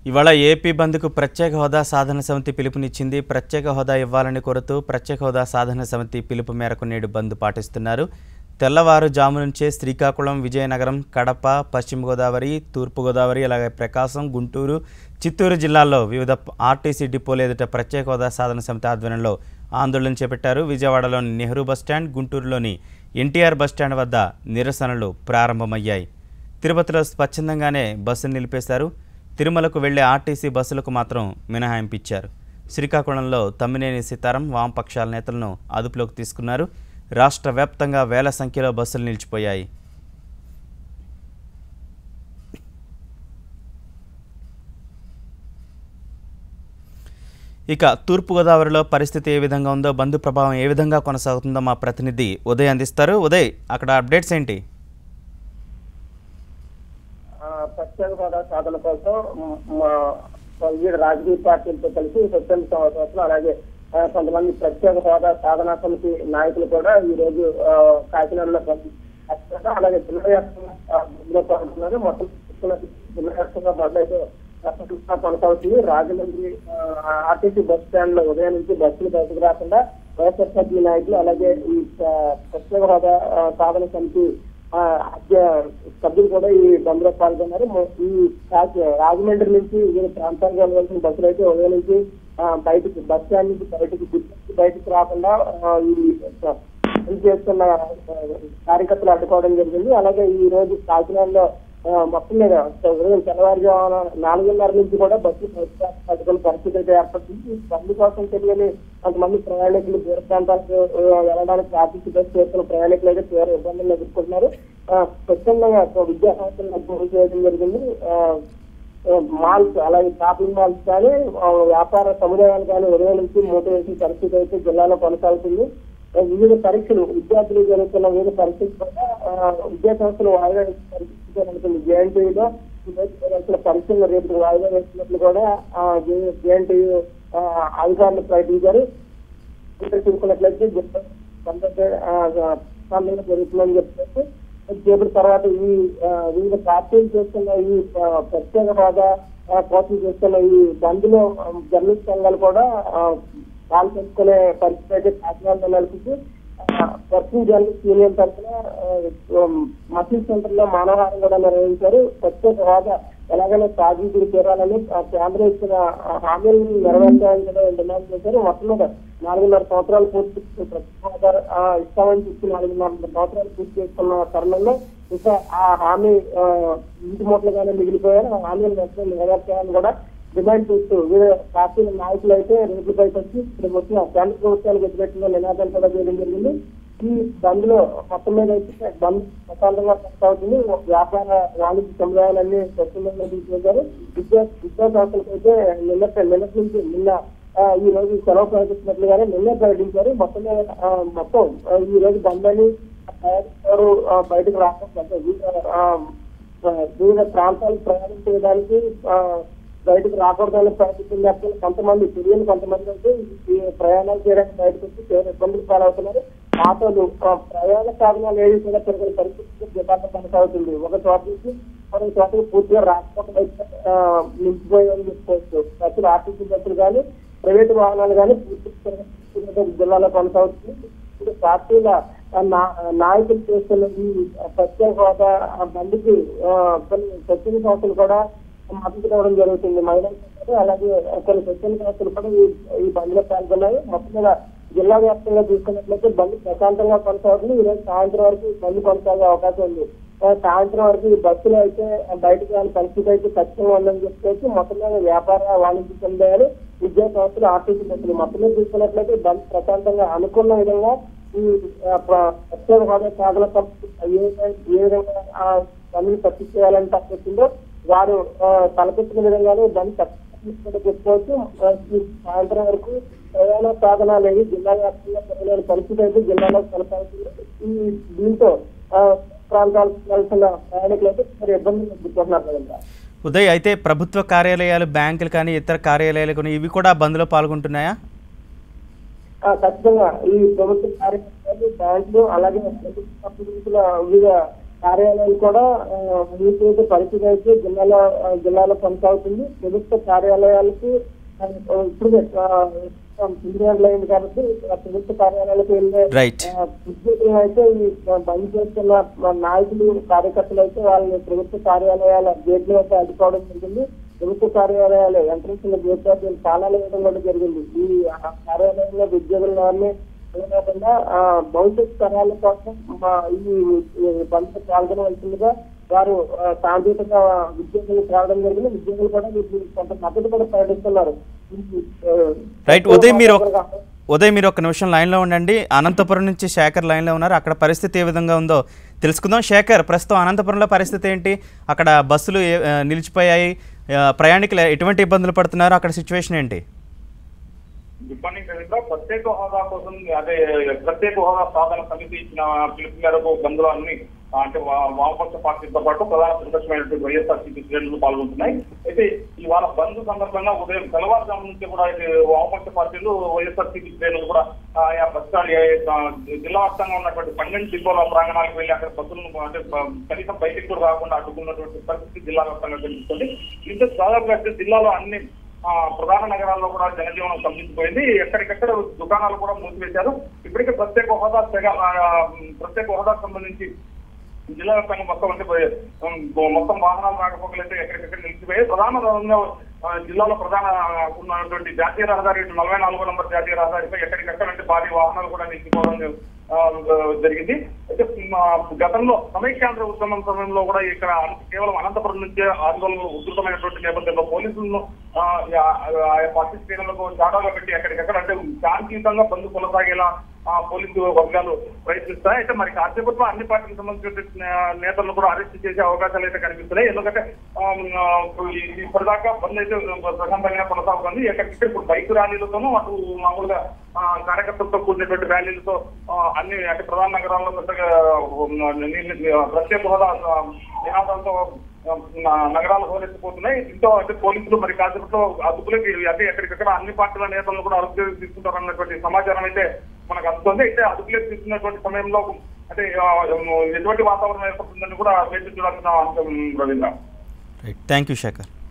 ఇవాళ ఏపీ బంద్కు ప్రత్యేక హోదా సాధన సమితి పిలుపునిచ్చింది ప్రత్యేక హోదా ఇవ్వాలని కోరుతూ ప్రత్యేక హోదా సాధన సమితి పిలుపు మేరకు నేడు బంద్ పాటిస్తున్నారు తెల్లవారుజాము నుంచే శ్రీకాకుళం విజయనగరం కడప పశ్చిమ గోదావరి తూర్పు గోదావరి అలాగే ప్రకాశం గుంటూరు చిత్తూరు జిల్లాల్లో వివిధ ఆర్టీసీ డిపోలు ఎదుట ప్రత్యేక హోదా సాధన సమితి ఆధ్వర్యంలో ఆందోళన చేపట్టారు విజయవాడలోని నెహ్రూ బస్టాండ్ గుంటూరులోని ఎన్టీఆర్ బస్టాండ్ వద్ద నిరసనలు ప్రారంభమయ్యాయి తిరుపతిలో స్వచ్ఛందంగానే బస్సులు నిలిపేశారు తిరుమలకు వెళ్లే ఆర్టీసీ బస్సులకు మాత్రం మినహాయింపు ఇచ్చారు శ్రీకాకుళంలో తమ్మినేని సీతారాం వామపక్షాల నేతలను అదుపులోకి తీసుకున్నారు రాష్ట్ర వ్యాప్తంగా వేల సంఖ్యలో బస్సులు నిలిచిపోయాయి ఇక తూర్పుగోదావరిలో పరిస్థితి ఏ విధంగా ఉందో బంధు ప్రభావం ఏ విధంగా కొనసాగుతుందో మా ప్రతినిధి ఉదయ్ అందిస్తారు ఉదయ్ అక్కడ అప్డేట్స్ ఏంటి ఆ, ప్రత్యేక హోదా సాధన కోసం మ- మా- వివిధ రాజకీయ పార్టీలతో కలిసి స్వచ్ఛంద సంస్థలు అలాగే ఆ, కొంతమంది ప్రత్యేక హోదా సాధనా సమితి నాయకులు కూడా ఈ రోజు ఆ, కాకినాడలో కలిసి అక్కడ అలాగే జిల్లా వ్యాప్తంగా ఆ, బంద్లో పాల్గొన్నారు మొత్తం చూసుకున్న జిల్లా వ్యాప్తంగా బంద్ అయితే ప్రస్తుతం కొనసాగుతుంది రాజమండ్రి ఆ, ఆర్టీసీ బస్ స్టాండ్ లో ఉదయం నుంచి బస్సులు బయటకు రాకుండా వైఎస్ఆర్సీపీ నాయకులు అలాగే ఈ ఆ, ప్రత్యేక హోదా ఆ, సాధన సమితి ఆ, అధ్య సభ్యులు కూడా ఈ బంద్ లో పాల్గొన్నారు మొ- ఈ కాకి- రాజమండ్రి నుంచి వివిధ ప్రాంతాలకు వెళ్ళవలసిన బస్సులు అయితే ఉదయం నుంచి ఆ, బయటికి బస్ స్టాండ్ నుంచి బయటకు గుర్తించి బయటకు రాకుండా ఆ, ఈ ఇది చేస్తున్న ఆ, కార్యకర్తలు అడ్డుకోవడం జరిగింది అలాగే ఈ రోజు కాకినాడలో ఆ, మొత్తం మీద ఉదయం తెల్లవారుజామున నాలుగున్నర నుంచి కూడా బస్సు పట్టుకునే పరిస్థితి అయితే ఏర్పడుతుంది ఈ బంద్ కోసం తెలియని కొంతమంది ప్రయాణికులు దూర ప్రాంతాలకు ఆ, వెళ్ళడానికి ఆర్టీసీ బస్సు చేస్తున్న ప్రయాణికులు అయితే తీవ్ర ఇబ్బందులు ఎదుర్కొంటున్నారు ఆ, స్వచ్ఛందంగా ఒక విద్యా సంస్థలను అభివృద్ధి చేయడం జరిగింది ఆ, ఆ, మాల్స్ అలాగే షాపింగ్ మాల్స్ కానీ ఆ, వ్యాపార సముదాయాలు కానీ ఉదయం నుంచి మూటవేసిన పరిస్థితి అయితే జిల్లాలో కొనసాగుతుంది ఆ, వివిధ పరీక్షలు విద్యార్థులు జరుగుతున్న వివిధ పరీక్షలు కూడా ఆ, విద్యా సంస్థలు వాయిదా వేసే పరిస్థితి జరుగుతుంది జేఎన్టీయూలో జరుగుతున్న పరీక్షలు రేపు వాయిదా వేసినట్లు కూడా జేఎన్టీయూ అధికారులు ప్రకటించారు ఇక్కడ చూసుకున్నట్లయితే స్పందన జరుగుతుందని చెప్పేసి రేపటి తర్వాత ఈ ఆ, వివిధ పార్టీలు చేస్తున్న ఈ ఆ, ప్రత్యేక హోదా ఆ, కోసం చేస్తున్న ఈ బంద్లో ఆ, జర్నలిస్ట్ సంఘాలు కూడా ఆ, పాల్పంచుకునే పరిస్థితి అయితే కాకినాడలో నెలకొంది వర్కింగ్ జర్నలిస్ట్ యూనియన్ తరఫున మసీద్ సెంటర్ లో మానవహారం కూడా నిర్వహించారు ప్రత్యేక హోదా ఎలాగైనా సాధించి తీరాలని ఆ, కేంద్రం ఇచ్చిన ఆ, హామీలను నెరవేర్చాలని కూడా డిమాండ్ చేశారు మొత్తం మీద నాలుగున్నర సంవత్సరాలు పూర్తి చేసి ప్రత్యేక హోదా ఆ, ఇస్తామని చెప్పి నాలుగున్నర సంవత్సరాలు పూర్తి చేసుకున్న తరుణంలో ఇంకా ఆ హామీ ఆ, ఇంటి మూటలుగానే మిగిలిపోయారు ఆ హామీలు వెంటనే నెరవేర్చాలని కూడా డిమాండ్ చేస్తూ వివిధ పార్టీల నాయకులు అయితే రోడ్లపైకి వచ్చి ఇక్కడ వచ్చిన కేంద్ర ప్రభుత్వానికి వ్యతిరేకంగా నినాదాలు కూడా చేయడం జరిగింది ఈ బంద్ లో మొత్తం మీద అయితే బంద్ ప్రశాంతంగా కొనసాగుతుంది వ్యాపార వాణిజ్య సముదాయాలన్నీ స్వచ్ఛందంగా తీసుకెళ్లారు విద్యా విద్యా సంస్థలకు అయితే నిన్నటి నిన్నటి నుంచి నిన్న ఆ, ఈ రోజు సెలవు ప్రకటించినట్లుగానే నిన్నే ప్రకటించారు మొత్తం మీద ఆ, మొత్తం ఆ, ఈ రోజు బంద్ అని ఎవరు ఆ, బయటకు రాకుండా వివిధ ఆ, ఆ, వివిధ ప్రాంతాలు ప్రయాణం చేయడానికి ఆ, బయటకు రాకూడదని ప్రయత్నిస్తున్నప్పుడు కొంతమంది తెలియని కొంతమంది అయితే ఈ ప్రయాణాలు చేయడానికి బయటకు వచ్చి తీవ్ర ఇబ్బందులు పాలవుతున్నారు ఆటోలు ఆ, ప్రయాణ సాధనాలు ఏవి కూడా పెరిగిన పరిస్థితి జిల్లాలో కొనసాగుతుంది ఒక చోట నుంచి మరో చోటకి పూర్తిగా రాకపోవడం అయితే ఆ, నిలిచిపోయాయని చెప్పుకోవచ్చు బస్సులు ఆర్టీసీ బస్సులు కానీ ప్రైవేటు వాహనాలు కానీ పూర్తి జిల్లాలో కొనసాగుతుంది ఇప్పుడు పార్టీల ఆ, నా- నాయకులు చేస్తున్న ఈ ప్రత్యేక హోదా ఆ బంద్కి ఆ, కొన్ని స్వచ్ఛంద సంస్థలు కూడా మద్దతు ఇవ్వడం జరుగుతుంది మహిళలు సంస్థలు, అలాగే కొన్ని స్వచ్ఛంద సంస్థలు కూడా ఈ ఈ బంద్లో పాల్గొన్నాయి మొత్తం మీద జిల్లా వ్యాప్తంగా చూసుకున్నట్లయితే బంద్ ప్రశాంతంగా కొనసాగుతుంది ఈ రోజు సాయంత్రం వరకు ఈ బంద్ కొనసాగే అవకాశం ఉంది ఆ, సాయంత్రం వరకు ఈ బస్సులు అయితే బయటకు రాని పరిస్థితి అయితే ఖచ్చితంగా ఉందని చెప్పేసి మొత్తం మీద వ్యాపార వాణిజ్య సముదాయాలు విద్యా సంస్థలు ఆర్టీసీ బస్సులు మొత్తం మీద చూసుకున్నట్లయితే బంద్ ప్రశాంతంగా అనుకున్న విధంగా ఈ ఆ, ప్ర- ప్రత్యేక హోదా సాధన సంస్థ ఏ విధంగా- ఏ విధంగా ఆ బంద్ని తప్పించేయాలని తప్పించిందో వారు ఆ, తలపెట్టిన విధంగానే దాన్ని తప్పించుకుంటూ చెప్పుకోవచ్చు ఆ, ఈ సాయంత్రం వరకు ప్రయాణ సాధనాలు ఏవి జిల్లా వ్యాప్తంగా పెరగలేని పరిస్థితి అయితే జిల్లాలో కొనసాగుతుంది ఈ దీంతో ఆ, ప్రాంతాలకు వెళ్తున్న ప్రయాణికులు అయితే మరి ఇబ్బందులు ఎదుర్కొంటున్నారు కదండి ఉదయ్ అయితే ప్రభుత్వ కార్యాలయాలు బ్యాంకులు కానీ ఇతర కార్యాలయాలు కానీ ఇవి కూడా బంద్లో పాల్గొంటున్నాయా ఆ, ఖచ్చితంగా ఈ ప్రభుత్వ కార్యక్రమాలు బ్యాంకులు అలాగే ప్రభుత్వ సంబంధించిన వివిధ కార్యాలయాలు కూడా ఆ, మూసివేసే పరిస్థితి అయితే జిల్లాలో ఆ, జిల్లాలో కొనసాగుతుంది ప్రభుత్వ కార్యాలయాలకు ఆ, ఇప్పుడు ఇంజనీర్లు అయింది కాబట్టి ఆ ప్రభుత్వ కార్యాలయాలకు వెళ్ళే Right. ఆ, ఉద్యోగులు అయితే ఈ బంద్ చేస్తున్న మన నాయకులు కార్యకర్తలు అయితే వాళ్ళని ప్రభుత్వ కార్యాలయాల గేట్లు అయితే అడ్డుకోవడం జరిగింది ప్రభుత్వ కార్యాలయాలు ఎంట్రన్స్ లో గేట్ వీళ్ళు తాళాలు వేయడం కూడా జరిగింది ఈ ఆ కార్యాలయంలో ఉద్యోగుల వారిని కాకుండా ఆ, భవిష్యత్ తరాల కోసం మా ఈ ఈ బంద్ పాల్గొనవలసిందిగా వారు ఆ, సాంఘికంగా ఉద్యోగులు రావడం జరిగింది ఉద్యోగులు కూడా వీరికి కొంత మద్దతు కూడా ప్రకటిస్తున్నారు ఈ, ఆ, రైట్ ఉదయ్ మీరు ఒక- ఉదయ్ మీరు ఒక నిమిషం లైన్లో ఉండండి అనంతపురం నుంచి శేఖర్ లైన్లో ఉన్నారు అక్కడ పరిస్థితి ఏ విధంగా ఉందో తెలుసుకుందాం శేఖర్ ప్రస్తుతం అనంతపురంలో పరిస్థితి ఏంటి అక్కడ బస్సులు ఏ- ఆ, నిలిచిపోయాయి ఆ, ప్రయాణికులు ఎటువంటి ఇబ్బందులు పడుతున్నారు అక్కడ సిచ్యువేషన్ ఏంటి గుడ్ మార్నింగ్ రవీంద్ర ప్రత్యేక హోదా కోసం అదే ప్రత్యేక హోదా సాధన సమితి ఇచ్చిన పిలుపు మేరకు బంధువులు అన్ని ఆ, అంటే వా- వామపక్ష పార్టీలతో పాటు ప్రధాన ప్రతిపక్షమైనటువంటి వైఎస్ఆర్సీపీ శ్రేణులు పాల్గొంటున్నాయి అయితే ఇవాళ బంద్ సందర్భంగా ఉదయం తెల్లవారుజాము నుంచి కూడా ఇది వామపక్ష పార్టీలు వైఎస్ఆర్సీపీ శ్రేణులు కూడా ఆయా బస్ స్టాండ్ ఏ- ఆ, జిల్లా వ్యాప్తంగా ఉన్నటువంటి పన్నెండు డిపోల ప్రాంగణాలకు వెళ్ళి అక్కడ బస్సులను అంటే బ- కనీసం బయటికి కూడా రాకుండా అడ్డుకున్నటువంటి పరిస్థితి జిల్లా వ్యాప్తంగా కనిపిస్తుంది దీంతో దాదాపుగా అయితే జిల్లాలో అన్ని ఆ, ప్రధాన నగరాల్లో కూడా జనజీవనం స్తంభించిపోయింది ఎక్కడికెక్కడ దుకాణాలు కూడా మూసివేశారు ఇప్పటికే ప్రత్యేక హోదా తెగ ఆ, ప్రత్యేక హోదాకు సంబంధించి జిల్లా వ్యాప్తంగా మొత్తం అంటే పోయి, ఉమ్, మొత్తం వాహనాలు రాకపోకలు అయితే ఎక్కడికెక్కడ నిలిచిపోయాయి ప్రధాన రహదారిలో, ఆ, జిల్లాలో ప్రధాన ఉన్నటువంటి జాతీయ రహదారి ఇటు నలభై నాలుగో నంబర్ జాతీయ రహదారిపై ఎక్కడికెక్కడ అంటే భారీ వాహనాలు కూడా నిలిచిపోవడం ఆ, జరిగింది అయితే ఉమ్, ఆ, గతంలో సమైక్యాంధ్ర ఉద్యమం సమయంలో కూడా ఇక్కడ అన- కేవలం అనంతపురం నుంచే ఆందోళనలు ఉధృతమైనటువంటి నేపథ్యంలో పోలీసులను ఆ, ఆ- ఆయా పార్టీ శ్రేణులకు చాటాగా పెట్టి ఎక్కడికెక్కడ అంటే శాంతియుతంగా బంద్ కొనసాగేలా ఆ, పోలీసు వర్గాలు ప్రయత్నిస్తాయి అయితే మరి కాసేపట్లో అన్ని పార్టీలకు సంబంధించిన నేతలను కూడా అరెస్ట్ చేసే అవకాశాలు అయితే కనిపిస్తున్నాయి ఎందుకంటే ఆ, ఆ, ఈ- ఇప్పటిదాకా బంద్ అయితే ప్రశాంతంగా కొనసాగుతుంది ఎక్కడిక్కడ ఇప్పుడు బైక్ ర్యాలీలతోనూ అటు మామూలుగా ఆ, కార్యకర్తలతో కూడినటువంటి ర్యాలీలతో ఆ, అన్ని అంటే ప్రధాన నగరాల్లో పెద్దగా ఉమ్, ని- ని- ప్రత్యేక హోదా ఆ, నినాదాలతో ఆ, న- నగరాలు హోరెత్తిపోతున్నాయి దీంతో అంటే పోలీసులు మరి కాసేపట్లో అదుపులోకి అంటే ఎక్కడికక్కడ అన్ని పార్టీల నేతలను కూడా అదుపులోకి తీసుకుంటారన్నటువంటి సమాచారం అయితే మనకు అందుతుంది అయితే అదుపులోకి తీసుకున్నటువంటి సమయంలో అంటే ఆ, ఎటువంటి వాతావరణం ఏర్పడుతుందని కూడా వేచి చూడాల్సిన అంశం Ravindra right thank you Shekhar